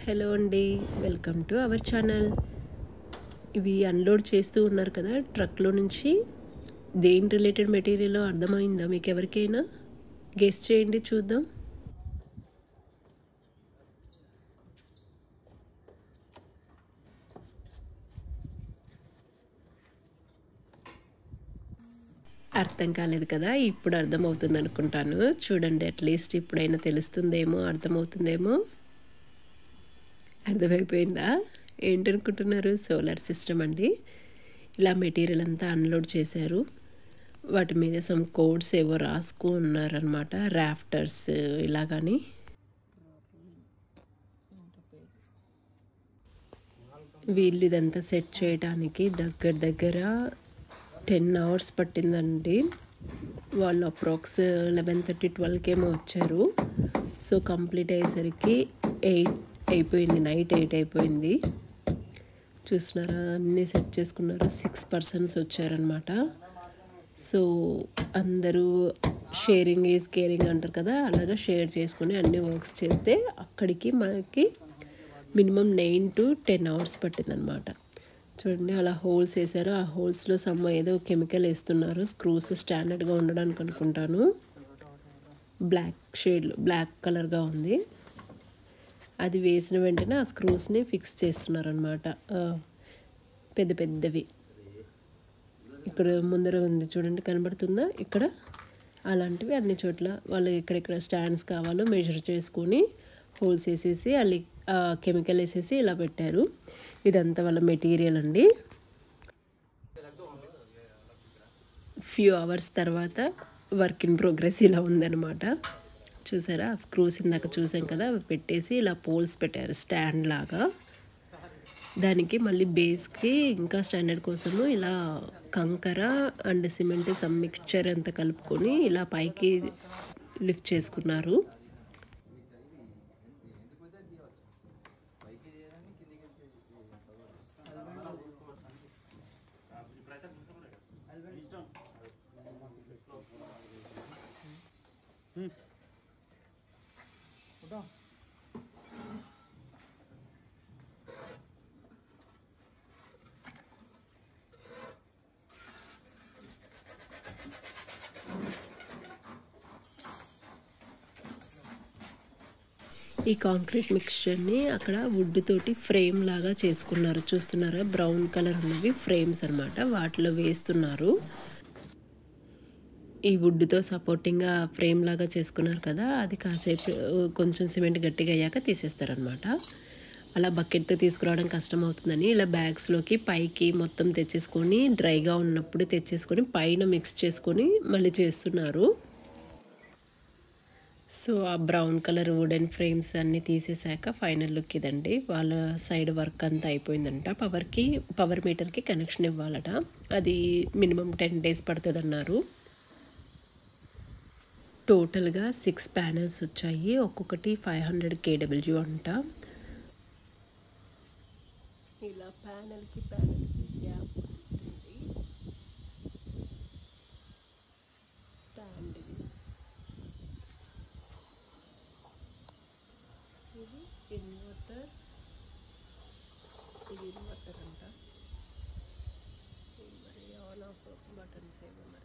hello అండి welcome to our channel ఇవి unload చేస్తూ ఉన్నారు కదా ట్రక్లో నుంచి దేని రిలేటెడ్ మెటీరియల్ అర్థమైందా మీకు ఎవరికైనా గెస్ట్ చేయండి చూద్దాం అర్థం కాలేదు కదా ఇప్పుడు అర్థమవుతుంది అనుకుంటాను చూడండి అట్లీస్ట్ ఇప్పుడైనా తెలుస్తుందేమో అర్థమవుతుందేమో అర్థమైపోయిందా ఏంటనుకుంటున్నారు సోలార్ సిస్టమ్ అండి ఇలా మెటీరియల్ అంతా అన్లోడ్ చేశారు వాటి మీద సమ్ కోడ్స్ ఏవో రాసుకు ఉన్నారనమాట రాఫ్టర్స్ ఇలా కానీ వీళ్ళు ఇదంతా సెట్ చేయడానికి దగ్గర దగ్గర టెన్ అవర్స్ పట్టిందండి వాళ్ళు అప్రాక్స్ లెవెన్ థర్టీ ట్వెల్వ్కి ఏమో వచ్చారు సో కంప్లీట్ అయ్యేసరికి ఎయిట్ అయిపోయింది నైట్ ఎయిట్ అయిపోయింది చూస్తున్నారా అన్నీ సెట్ చేసుకున్నారు సిక్స్ పర్సన్స్ వచ్చారనమాట సో అందరూ షేరింగ్ ఈజ్ కేరింగ్ అంటారు కదా అలాగా షేర్ చేసుకుని అన్ని వర్క్స్ చేస్తే అక్కడికి మనకి minimum nine to ten hours పట్టిందనమాట చూడండి అలా హోల్స్ వేసారు ఆ హోల్స్లో సమ్ ఏదో కెమికల్ వేస్తున్నారు స్క్రూస్ స్టాండర్డ్గా ఉండడానికి అనుకుంటాను బ్లాక్ షేడ్ బ్లాక్ కలర్గా ఉంది అది వేసిన వెంటనే ఆ స్క్రూస్ని ఫిక్స్ చేస్తున్నారు అనమాట పెద్ద పెద్దవి ఇక్కడ ముందర ఉంది చూడండి కనబడుతుందా ఇక్కడ అలాంటివి అన్ని చోట్ల వాళ్ళు ఎక్కడెక్కడ స్టాండ్స్ కావాలో మెజర్ చేసుకొని హోల్స్ వేసేసి అల్లి కెమికల్ వేసేసి ఇలా పెట్టారు ఇదంతా వాళ్ళ మెటీరియల్ అండి ఫ్యూ అవర్స్ తర్వాత వర్క్ ఇన్ ప్రోగ్రెస్ ఇలా ఉందన్నమాట చూసారా స్క్రూస్ ఇందాక చూసాం కదా అవి పెట్టేసి ఇలా పోల్స్ పెట్టారు స్టాండ్ లాగా దానికి మళ్ళీ బేస్కి ఇంకా స్టాండర్డ్ కోసము ఇలా కంకర అండ్ సిమెంట్ సమ్ మిక్చర్ అంతా కలుపుకొని ఇలా పైకి లిఫ్ట్ చేసుకున్నారు ఈ కాంక్రీట్ మిక్స్చర్ని అక్కడ వుడ్ తోటి ఫ్రేమ్ లాగా చేసుకున్నారు చూస్తున్నారా బ్రౌన్ కలర్ ఉన్నవి ఫ్రేమ్స్ అనమాట వాటిలో వేస్తున్నారు ఈ వుడ్తో సపోర్టింగ్గా ఫ్రేమ్ లాగా చేసుకున్నారు కదా అది కాసేపు కొంచెం సిమెంట్ గట్టిగా అయ్యాక తీసేస్తారనమాట అలా బకెట్తో తీసుకురావడం కష్టం అవుతుందని ఇలా బ్యాగ్స్లోకి పైకి మొత్తం తెచ్చేసుకొని డ్రైగా ఉన్నప్పుడు తెచ్చేసుకొని పైన మిక్స్ చేసుకొని మళ్ళీ చేస్తున్నారు సో ఆ బ్రౌన్ కలర్ వుడెన్ ఫ్రేమ్స్ అన్నీ తీసేసాక ఫైనల్ లుక్ ఇదండి వాళ్ళ సైడ్ వర్క్ అంతా అయిపోయిందంట పవర్కి పవర్ మీటర్కి కనెక్షన్ ఇవ్వాలట అది మినిమం టెన్ డేస్ పడుతుంది అన్నారు టోటల్గా సిక్స్ ప్యానెల్స్ వచ్చాయి ఒక్కొక్కటి ఫైవ్ హండ్రెడ్ కేడబ్ల్యూ అంట ఇలా ప్యానెల్కి ప్యానెల్కి గ్యాప్ ఉంటుంది స్టాండ్ ఇది ఇన్వర్టర్ ఇది ఇన్వర్టర్ అంట మరి ఆన్ ఆఫ్ బటన్స్ ఏమో మరి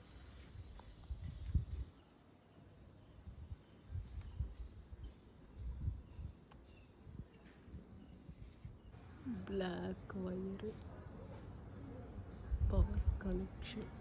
బ్లాక్ వైర్ పవర్ కనెక్షన్